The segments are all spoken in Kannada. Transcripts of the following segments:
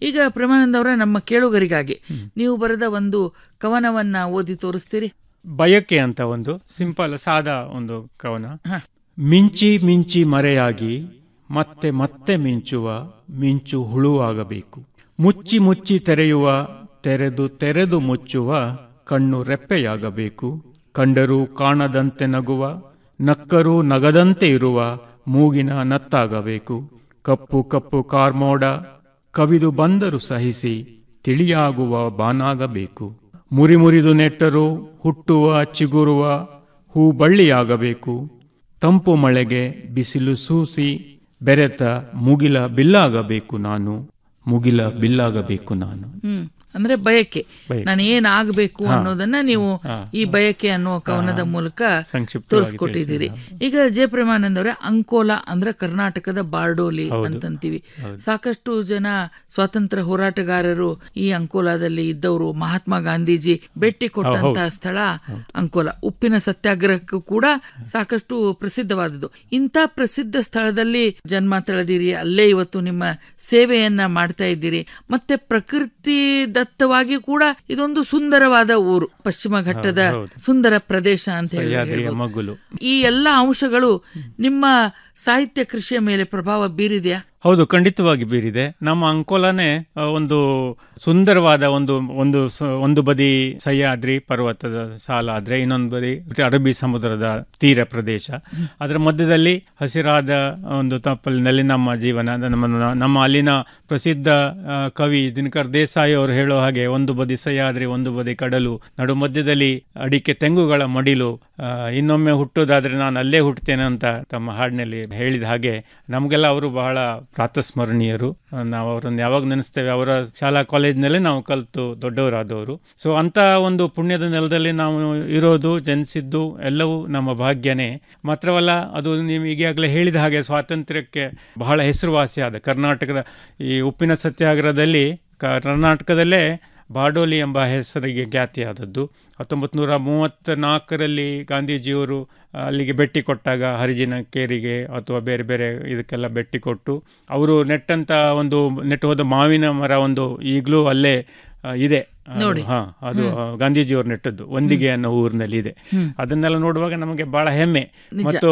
ಈಗ ಪ್ರೇಮಾನಂದ ಅವರ ನಮ್ಮ ಕೇಳುಗರಿಗಾಗಿ ನೀವು ಬರೆದ ಒಂದು ಕವನವನ್ನ ಓದಿ ತೋರಿಸ್ತೀರಿ ಬಯಕೆ ಅಂತ ಒಂದು ಸಿಂಪಲ್ ಸಾದಾ ಒಂದು ಕವನ ಹ. ಮಿಂಚಿ ಮಿಂಚಿ ಮರೆಯಾಗಿ ಮತ್ತೆ ಮತ್ತೆ ಮಿಂಚುವ ಮಿಂಚು ಹುಳುವಾಗಬೇಕು ಮುಚ್ಚಿ ಮುಚ್ಚಿ ತೆರೆಯುವ ತೆರೆದು ತೆರೆದು ಮುಚ್ಚುವ ಕಣ್ಣು ರೆಪ್ಪೆಯಾಗಬೇಕು ಕಂಡರೂ ಕಾಣದಂತೆ ನಗುವ ನಕ್ಕರೂ ನಗದಂತೆ ಇರುವ ಮೂಗಿನ ನತ್ತಾಗಬೇಕು ಕಪ್ಪು ಕಪ್ಪು ಕಾರ್ಮೋಡ ಕವಿದು ಬಂದರು ಸಹಿಸಿ ತಿಳಿಯಾಗುವ ಬಾನಾಗಬೇಕು ಮುರಿ ಮುರಿದು ನೆಟ್ಟರೂ ಹುಟ್ಟುವ ಚಿಗುರುವ ಹೂ ಬಳ್ಳಿಯಾಗಬೇಕು ತಂಪು ಮಳೆಗೆ ಬಿಸಿಲು ಸೂಸಿ ಬೆರೆತ ಮುಗಿಲ ಬಿಲ್ಲಾಗಬೇಕು ನಾನು ಮುಗಿಲ ಬಿಲ್ಲಾಗಬೇಕು ನಾನು ಹ್ಮ್ ಅಂದ್ರೆ ಬಯಕೆ ಬಯಕೆ. ನಾನು ಏನ್ ಆಗ್ಬೇಕು ಅನ್ನೋದನ್ನ ನೀವು ಹಾ. ಈ ಬಯಕೆ ಅನ್ನುವ ಕವನದ ಮೂಲಕ ಸಂಕ್ಷಿಪ್ತವಾಗಿ ತೋರಿಸ್ಕೊಟ್ಟಿದ್ದೀರಿ ಈಗ ಜಯ ಪ್ರೇಮಾನಂದ್ ಅವರೇ ಅಂಕೋಲ ಅಂದ್ರೆ ಕರ್ನಾಟಕದ ಬಾರ್ಡೋಲಿ ಅಂತಂತೀವಿ ಸಾಕಷ್ಟು ಜನ ಸ್ವಾತಂತ್ರ್ಯ ಹೋರಾಟಗಾರರು ಈ ಅಂಕೋಲಾದಲ್ಲಿ ಇದ್ದವರು ಮಹಾತ್ಮ ಗಾಂಧೀಜಿ ಭೇಟಿ ಕೊಟ್ಟಂತಹ ಸ್ಥಳ ಅಂಕೋಲ ಉಪ್ಪಿನ ಸತ್ಯಾಗ್ರಹಕ್ಕೂ ಕೂಡ ಸಾಕಷ್ಟು ಪ್ರಸಿದ್ಧವಾದದ್ದು ಇಂಥ ಪ್ರಸಿದ್ಧ ಸ್ಥಳದಲ್ಲಿ ಜನ್ಮ ತಳೆದಿರಿ ಅಲ್ಲೇ ಇವತ್ತು ನಿಮ್ಮ ಸೇವೆಯನ್ನ ಮಾಡ್ತಾ ಇದ್ದೀರಿ ಮತ್ತೆ ಪ್ರಕೃತಿ ದತ್ತವಾಗಿ ಕೂಡ ಇದೊಂದು ಸುಂದರವಾದ ಊರು ಪಶ್ಚಿಮ ಘಟ್ಟದ ಸುಂದರ ಪ್ರದೇಶ ಅಂತ ಹೇಳಿ ಸಹ್ಯಾದ್ರಿಯ ಹೇಳ್ಬೋದು. ಮಗ್ಗುಲು ಈ ಎಲ್ಲ ಅಂಶಗಳು ನಿಮ್ಮ ಸಾಹಿತ್ಯ ಕೃಷಿಯ ಮೇಲೆ ಪ್ರಭಾವ ಬೀರಿದೆಯಾ ಹೌದು ಖಂಡಿತವಾಗಿ ಬೀರಿದೆ ನಮ್ಮ ಅಂಕೋಲಾನೇ ಆ, ಒಂದು ಸುಂದರವಾದ ಒಂದು ಒಂದು ಸ- ಒಂದು ಬದಿ ಸಹ್ಯಾದ್ರಿ ಪರ್ವತದ ಸಾಲ ಆದ್ರೆ ಇನ್ನೊಂದು ಬದಿ ಅರಬ್ಬಿ ಸಮುದ್ರದ ತೀರ ಪ್ರದೇಶ ಅದರ ಮಧ್ಯದಲ್ಲಿ ಹಸಿರಾದ ಒಂದು ತಪ್ಪಲಿನಲ್ಲಿ ನಮ್ಮ ಜೀವನ ನಮ್ಮ ನಮ್ಮ ಅಲ್ಲಿನ ಪ್ರಸಿದ್ಧ ಆ, ಕವಿ ದಿನಕರ್ ದೇಸಾಯಿ ಅವರು ಹೇಳೋ ಹಾಗೆ ಒಂದು ಬದಿ ಸಹ್ಯಾದ್ರಿ ಒಂದು ಬದಿ ಕಡಲು ನಡು ಮಧ್ಯದಲ್ಲಿ ಅಡಿಕೆ ತೆಂಗುಗಳ ಮಡಿಲು ಆ, ಇನ್ನೊಮ್ಮೆ ಹುಟ್ಟೋದಾದ್ರೆ ನಾನು ಅಲ್ಲೇ ಹುಟ್ಟುತ್ತೇನೆ ಅಂತ ತಮ್ಮ ಹಾಡಿನಲ್ಲಿ ಹೇಳಿದ ಹಾಗೆ ನಮಗೆಲ್ಲ ಅವರು ಬಹಳ ಪ್ರಾತಸ್ಮರಣೀಯರು ಆ, ನಾವು ಅವರನ್ನು ಯಾವಾಗ ನೆನೆಸ್ತೇವೆ ಅವರ ಶಾಲಾ ಕಾಲೇಜಿನಲ್ಲೇ ನಾವು ಕಲಿತು ದೊಡ್ಡವರಾದವರು ಸೊ ಅಂತ ಒಂದು ಪುಣ್ಯದ ನೆಲದಲ್ಲಿ ನಾವು ಇರೋದು ಜನಿಸಿದ್ದು ಎಲ್ಲವೂ ನಮ್ಮ ಭಾಗ್ಯನೇ ಮಾತ್ರವಲ್ಲ ಅದು ನೀವು ಈಗಾಗಲೇ ಹೇಳಿದ ಹಾಗೆ ಸ್ವಾತಂತ್ರ್ಯಕ್ಕೆ ಬಹಳ ಹೆಸರುವಾಸಿಯಾದ ಕರ್ನಾಟಕದ ಈ ಉಪ್ಪಿನ ಸತ್ಯಾಗ್ರಹದಲ್ಲಿ ಕರ್ನಾಟಕದಲ್ಲೇ ಬಾಡೋಲಿ ಎಂಬ ಹೆಸರಿಗೆ ಖ್ಯಾತಿಯಾದದ್ದು ಹತ್ತೊಂಬತ್ತು ನೂರ ಮೂವತ್ತ ನಾಲ್ಕರಲ್ಲಿ ಗಾಂಧೀಜಿಯವರು ಅಲ್ಲಿಗೆ ಭೇಟಿ ಕೊಟ್ಟಾಗ ಹರಿಜಿನ ಕೇರಿಗೆ ಅಥವಾ ಬೇರೆ ಬೇರೆ ಇದಕ್ಕೆಲ್ಲ ಭೇಟಿ ಕೊಟ್ಟು ಅವರು ನೆಟ್ಟಂತ ಒಂದು ನೆಟ್ಟು ಹೋದ ಮಾವಿನ ಮರ ಒಂದು ಈಗಲೂ ಅಲ್ಲೇ ಆ, ಇದೆ ಅದು, ಹಾ ಅದು ಗಾಂಧೀಜಿಯವರು ನೆಟ್ಟದ್ದು ಒಂದಿಗೆ ಅನ್ನೋ ಊರಿನಲ್ಲಿ ಇದೆ ಅದನ್ನೆಲ್ಲ ನೋಡುವಾಗ ನಮಗೆ ಬಹಳ ಹೆಮ್ಮೆ ಮತ್ತು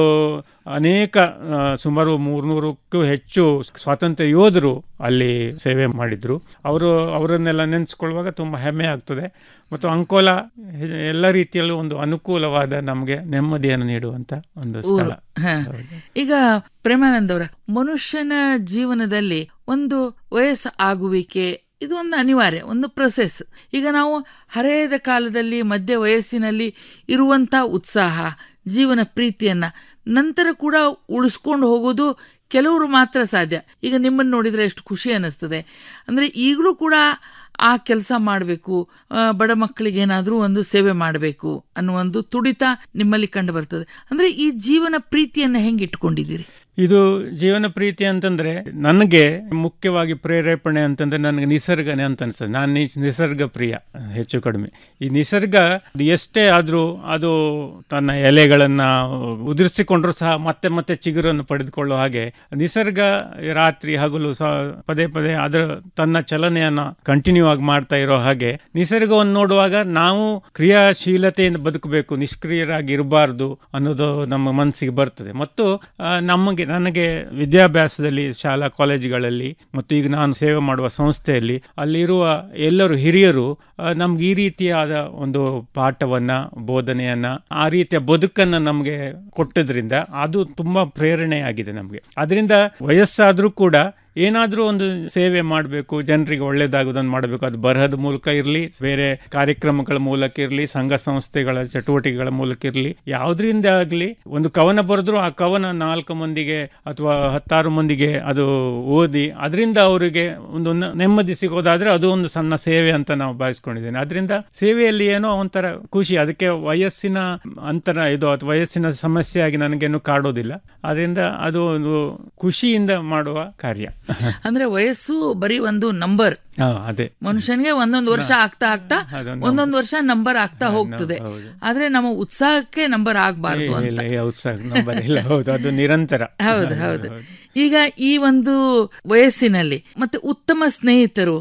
ಅನೇಕ ಆ, ಸುಮಾರು ಮೂರ್ನೂರಕ್ಕೂ ಹೆಚ್ಚು ಸ್ವಾತಂತ್ರ್ಯ ಯೋಧರು ಅಲ್ಲಿ ಸೇವೆ ಮಾಡಿದ್ರು ಅವರು ಅವರನ್ನೆಲ್ಲ ನೆನೆಸ್ಕೊಳ್ಳುವಾಗ ತುಂಬ ಹೆಮ್ಮೆ ಆಗ್ತದೆ ಮತ್ತು ಅಂಕೋಲ ಹೆ- ಎಲ್ಲ ರೀತಿಯಲ್ಲೂ ಒಂದು ಅನುಕೂಲವಾದ ನಮಗೆ ನೆಮ್ಮದಿಯನ್ನು ನೀಡುವಂತ ಒಂದು ಸ್ಥಳ ಹ. ಈಗ ಪ್ರೇಮಾನಂದ್ ಅವರ ಮನುಷ್ಯನ ಜೀವನದಲ್ಲಿ ಒಂದು ವಯಸ್ಸು ಆಗುವಿಕೆ ಇದು ಒಂದು ಅನಿವಾರ್ಯ ಒಂದು ಪ್ರೊಸೆಸ್ ಈಗ ನಾವು ಹರೆಯದ ಕಾಲದಲ್ಲಿ ಮಧ್ಯ ವಯಸ್ಸಿನಲ್ಲಿ ಇರುವಂಥ ಉತ್ಸಾಹ ಜೀವನ ಪ್ರೀತಿಯನ್ನ ನಂತರ ಕೂಡ ಉಳಿಸ್ಕೊಂಡು ಹೋಗೋದು ಕೆಲವರು ಮಾತ್ರ ಸಾಧ್ಯ ಈಗ ನಿಮ್ಮನ್ನು ನೋಡಿದ್ರೆ ಎಷ್ಟು ಖುಷಿ ಅನ್ನಿಸ್ತದೆ ಅಂದರೆ ಈಗಲೂ ಕೂಡ ಆ ಕೆಲಸ ಮಾಡಬೇಕು ಬಡ ಮಕ್ಕಳಿಗೆ ಏನಾದರೂ ಒಂದು ಸೇವೆ ಮಾಡಬೇಕು ಅನ್ನೋ ಒಂದು ತುಡಿತ ನಿಮ್ಮಲ್ಲಿ ಕಂಡು ಬರ್ತದೆ ಅಂದರೆ ಈ ಜೀವನ ಪ್ರೀತಿಯನ್ನು ಹೆಂಗೆ ಇಟ್ಕೊಂಡಿದ್ದೀರಿ ಇದು ಜೀವನ ಪ್ರೀತಿ ಅಂತಂದ್ರೆ ನನಗೆ ಮುಖ್ಯವಾಗಿ ಪ್ರೇರೇಪಣೆ ಅಂತಂದ್ರೆ ನನಗೆ ನಿಸರ್ಗನೇ ಅಂತ ಅನ್ಸುತ್ತೆ ನಾನು ನಿ- ನಿಸರ್ಗ ಪ್ರಿಯ ಹೆಚ್ಚು ಕಡಿಮೆ ಈ ನಿಸರ್ಗ ಅದು ಎಷ್ಟೇ ಆದರೂ ಅದು ತನ್ನ ಎಲೆಗಳನ್ನು ಉದುರಿಸಿಕೊಂಡ್ರೂ ಸಹ ಮತ್ತೆ ಮತ್ತೆ ಚಿಗುರನ್ನು ಪಡೆದುಕೊಳ್ಳೋ ಹಾಗೆ ನಿಸರ್ಗ ರಾತ್ರಿ ಹಗಲು ಸಹ ಪದೇ ಪದೇ ಅದರ ತನ್ನ ಚಲನೆಯನ್ನ ಕಂಟಿನ್ಯೂ ಆಗಿ ಮಾಡ್ತಾ ಇರೋ ಹಾಗೆ ನಿಸರ್ಗವನ್ನು ನೋಡುವಾಗ ನಾವು ಕ್ರಿಯಾಶೀಲತೆಯಿಂದ ಬದುಕಬೇಕು ನಿಷ್ಕ್ರಿಯರಾಗಿ ಇರಬಾರ್ದು ಅನ್ನೋದು ನಮ್ಮ ಮನಸ್ಸಿಗೆ ಬರ್ತದೆ ಮತ್ತು ಆ, ನಮಗೆ ನನಗೆ ವಿದ್ಯಾಭ್ಯಾಸದಲ್ಲಿ ಶಾಲಾ ಕಾಲೇಜುಗಳಲ್ಲಿ ಮತ್ತು ಈಗ ನಾನು ಸೇವೆ ಮಾಡುವ ಸಂಸ್ಥೆಯಲ್ಲಿ ಅಲ್ಲಿರುವ ಎಲ್ಲರೂ ಹಿರಿಯರು ಆ, ನಮ್ಗೆ ಈ ರೀತಿಯಾದ ಒಂದು ಪಾಠವನ್ನ ಬೋಧನೆಯನ್ನ ಆ ರೀತಿಯ ಬದುಕನ್ನ ನಮಗೆ ಕೊಟ್ಟದ್ರಿಂದ ಅದು ತುಂಬಾ ಪ್ರೇರಣೆಯಾಗಿದೆ ನಮಗೆ ಅದರಿಂದ ವಯಸ್ಸಾದ್ರೂ ಕೂಡ ಏನಾದರೂ ಒಂದು ಸೇವೆ ಮಾಡಬೇಕು ಜನರಿಗೆ ಒಳ್ಳೇದಾಗೋದನ್ನು ಮಾಡಬೇಕು ಅದು ಬರಹದ ಮೂಲಕ ಇರಲಿ ಬೇರೆ ಕಾರ್ಯಕ್ರಮಗಳ ಮೂಲಕ ಇರಲಿ ಸಂಘ ಸಂಸ್ಥೆಗಳ ಚಟುವಟಿಕೆಗಳ ಮೂಲಕ ಇರಲಿ ಯಾವುದರಿಂದ ಆಗಲಿ ಒಂದು ಕವನ ಬರೆದ್ರು ಆ ಕವನ ನಾಲ್ಕು ಮಂದಿಗೆ ಅಥವಾ ಹತ್ತಾರು ಮಂದಿಗೆ ಅದು ಓದಿ ಅದರಿಂದ ಅವರಿಗೆ ಒಂದು ನ- ನೆಮ್ಮದಿ ಸಿಗೋದಾದ್ರೆ ಅದು ಒಂದು ಸಣ್ಣ ಸೇವೆ ಅಂತ ನಾವು ಭಾವಿಸ್ಕೊಂಡಿದ್ದೇನೆ ಅದರಿಂದ ಸೇವೆಯಲ್ಲಿ ಏನೋ ಒಂಥರ ಖುಷಿ ಅದಕ್ಕೆ ವಯಸ್ಸಿನ ಅಂತರ ಇದು ಅಥವಾ ವಯಸ್ಸಿನ ಸಮಸ್ಯೆ ಆಗಿ ನನಗೇನು ಕಾಡೋದಿಲ್ಲ ಅದರಿಂದ ಅದು ಒಂದು ಖುಷಿಯಿಂದ ಮಾಡುವ ಕಾರ್ಯ ಅಂದ್ರೆ ವಯಸ್ಸು ಬರೀ ಒಂದು ನಂಬರ್ ಹಾ, ಅದೇ ಮನುಷ್ಯನಿಗೆ ಒಂದೊಂದು ವರ್ಷ ಆಗ್ತಾ ಆಗ್ತಾ ಅದೊಂದು ಒಂದೊಂದು ವರ್ಷ ನಂಬರ್ ಆಗ್ತಾ ಹೋಗ್ತದೆ ಹೌದು. ಆದ್ರೆ ನಮ್ಮ ಉತ್ಸಾಹಕ್ಕೆ ನಂಬರ್ ಆಗಬಾರ್ದು ಅಂತ ಇಲ್ಲ ಇಲ್ಲ, ಉತ್ಸಾಹ ನಂಬರ್ ಇಲ್ಲ ಹೌದು ಅದು ನಿರಂತರ ಹೌದು ಹೌದು ಈಗ ಈ ಒಂದು ವಯಸ್ಸಿನಲ್ಲಿ ಮತ್ತೆ ಉತ್ತಮ ಸ್ನೇಹಿತರು